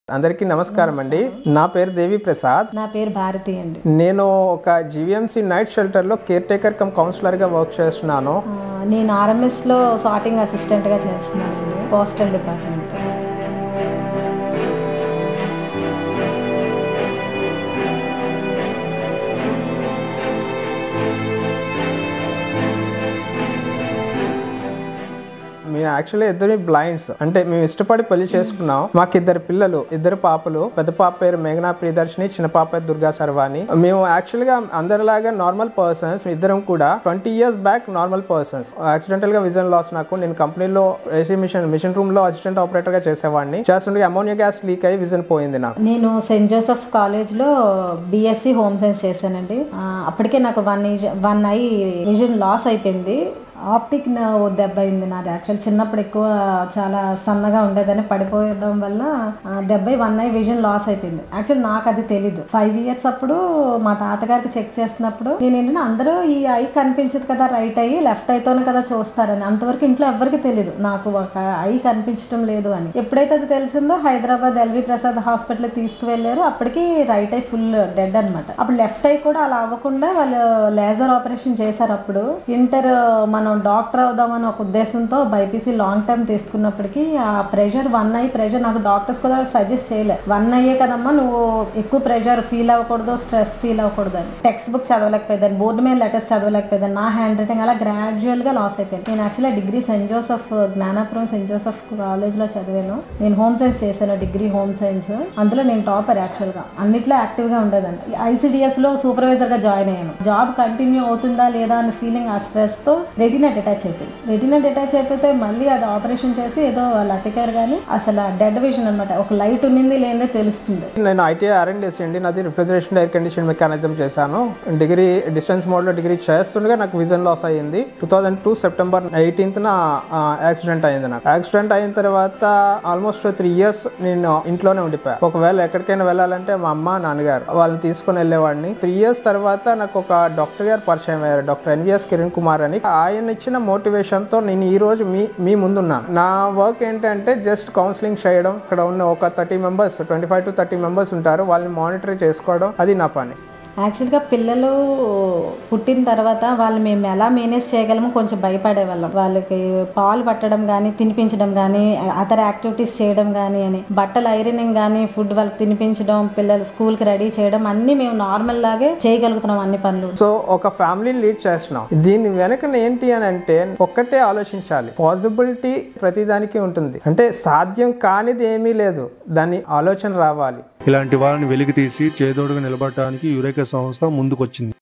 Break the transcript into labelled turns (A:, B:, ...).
A: అందరికీ నమస్కారం అండి నా పేరు దేవి ప్రసాద్
B: నా పేరు భారతి అండి
A: నేను ఒక జీవీఎంసీ నైట్ షెల్టర్లో కేర్ టేకర్ కమ్ కౌన్సిలర్గా వర్క్ చేస్తున్నాను
B: ఆ, నేను ఆర్ఎంఎస్లో సార్టింగ్ అసిస్టెంట్గా చేస్తున్నానండి పోస్టల్ డిపార్ట్మెంట్
A: మేము యాక్చువల్లీ ఇద్దరు బ్లైండ్స్ అంటే మేము ఇష్టపడి పెళ్లి చేసుకున్నాం మాకు ఇద్దరు పిల్లలు ఇద్దరు పాపలు పెద్ద పాప పేరు మేఘనా ప్రియదర్శిని చిన్న పాప పేరు దుర్గా సర్వాణి మేము యాక్చువల్ గా అందరిలాగా నార్మల్ పర్సన్స్ ఇద్దరం కూడా twenty years back normal persons accidental గా విజన్ లాస్ నాకు నేను కంపెనీలో ఏసీ మిషన్ మిషన్ రూమ్ లో అసిస్టెంట్ ఆపరేటర్ గా చేసేవాడిని చేస్తుండగా అమోనియా గ్యాస్ లీక్ అయ్యి విజన్ పోయింది నాకు
B: నేను సెయింట్ జోసెఫ్ కాలేజ్లో బీఎస్సీ హోమ్ సైన్స్ చేశానండి ఆ, అప్పటికే నాకు one one eye vision loss అయిపోయింది ఆప్టిక్ దెబ్బ అయింది నాది యాక్చువల్ చిన్నప్పుడు ఎక్కువ చాలా సన్నగా ఉండేదని పడిపోయడం వల్ల ఆ, దెబ్బ వన్ ఐ విజన్ లాస్ అయిపోయింది యాక్చువల్ నాకు అది తెలీదు ఫైవ్ ఇయర్స్ అప్పుడు మా తాతగారికి చెక్ చేసినప్పుడు నేను ఏంటంటే అందరూ ఈ ఐ కనిపించదు కదా రైట్ ఐ లెఫ్ట్ ఐతోనే కదా చూస్తారని అంతవరకు ఇంట్లో ఎవరికి తెలియదు నాకు ఒక ఐ కనిపించడం లేదు అని ఎప్పుడైతే అది తెలిసిందో హైదరాబాద్ ఎల్వి ప్రసాద్ హాస్పిటల్ తీసుకువెళ్ళారు అప్పటికి రైట్ ఐ ఫుల్ డెడ్ అన్నమాట అప్పుడు లెఫ్ట్ ఐ కూడా అలా అవ్వకుండా వాళ్ళు లేజర్ ఆపరేషన్ చేశారు అప్పుడు ఇంటర్ మనం డాక్టర్ అవుదామని ఒక ఉద్దేశంతో బైపీసీ లాంగ్ టర్మ్ తీసుకున్నప్పటికీ ఆ ప్రెషర్ వన్ ఐ ప్రెషర్ నాకు డాక్టర్స్ కూడా సజెస్ట్ చేయలే వన్ అయ్యే కదమ్మా నువ్వు ఎక్కువ ప్రెషర్ ఫీల్ అవ్వకూడదు స్ట్రెస్ ఫీల్ అవ్వకూడదు అని టెక్స్ట్ బుక్ చదవలేకపోయేదాన్ని బోర్డు మీద లెటర్స్ చదవలేకపోయేదాన్ని నా హ్యాండ్ రైటింగ్ అలా గ్రాడ్యువల్ గా లాస్ అయిపోయింది నేను actually degree Saint Joseph Gnanapuram Saint Joseph College లో చదివాను నేను హోమ్ సైన్స్ చేశాను డిగ్రీ హోమ్ సైన్స్ అందులో నేను టాపర్ యాక్చువల్ గా అన్నిట్లో యాక్టివ్ గా ఉండేదాన్ని ఐసిడిఎస్ లో సూపర్వైజర్ గా జాయిన్ అయ్యాను జాబ్ కంటిన్యూ అవుతుందా లేదా అనే ఫీలింగ్ ఆ స్ట్రెస్ తో రెటీనా డిటాచ్ అయిపోయింది రెటీనా డిటాచ్ అయిపోతే మళ్ళీ అది ఆపరేషన్ చేసి ఏదో వాళ్ళు అతికారు కానీ అసలు డెడ్ విజన్ అనమాట ఒక లైట్ ఉన్నింది లేదే తెలుస్తుంది
A: నేను ఐటీఐ ఆర్ఎండ్ఎస్ అండి నాది రిఫ్రిజరేషన్ ఎయిర్ కండిషన్ మెకానిజం చేశాను డిగ్రీ డిస్టెన్స్ మోడ్లో డిగ్రీ చేస్తుండగా నాకు విజన్ లాస్ అయ్యింది టూ థౌజండ్ టూ సెప్టెంబర్ ఎయిటీన్త్న యాక్సిడెంట్ అయింది నాకు యాక్సిడెంట్ అయిన తర్వాత ఆల్మోస్ట్ త్రీ ఇయర్స్ నేను ఇంట్లోనే ఉండిపోయా ఒకవేళ ఎక్కడికైనా వెళ్ళాలంటే మా అమ్మ నాన్నగారు వాళ్ళని తీసుకొని వెళ్ళేవాడిని త్రీ ఇయర్స్ తర్వాత నాకు ఒక డాక్టర్ గారు పరిచయం అయ్యారు డాక్టర్ ఎన్విఎస్ కిరణ్ కుమార్ అని ఆయన ఇచ్చిన మోటివేషన్తో నేను ఈ రోజు మీ మీ ముందున్నాను నా వర్క్ ఏంటంటే జస్ట్ కౌన్సిలింగ్ చేయడం ఇక్కడ ఉన్న ఒక thirty members twenty five to thirty members ఉంటారు వాళ్ళని మానిటర్ చేసుకోవడం అది నా పని
B: యాక్చువల్గా పిల్లలు పుట్టిన తర్వాత వాళ్ళు మేము ఎలా మేనేజ్ చేయగలమో కొంచెం భయపడేవాళ్ళం వాళ్ళకి పాలు పట్టడం కానీ తినిపించడం కానీ అదర్ యాక్టివిటీస్ చేయడం కానీ అని బట్టలు ఐరనింగ్ కానీ ఫుడ్ వాళ్ళకి తినిపించడం పిల్లలు స్కూల్కి రెడీ చేయడం అన్నీ మేము నార్మల్ లాగే చేయగలుగుతున్నాం అన్ని పనులు
A: సో ఒక ఫ్యామిలీని లీడ్ చేస్తున్నాం దీని వెనక ఏంటి అని అంటే ఒక్కటే ఆలోచించాలి పాసిబిలిటీ ప్రతిదానికి ఉంటుంది అంటే సాధ్యం కానిది ఏమీ లేదు దాని ఆలోచన రావాలి
C: ఇలాంటి వాళ్ళని వెలికి తీసి చేదోడుగా నిలబడటానికి యురేకా సంస్థ ముందుకొచ్చింది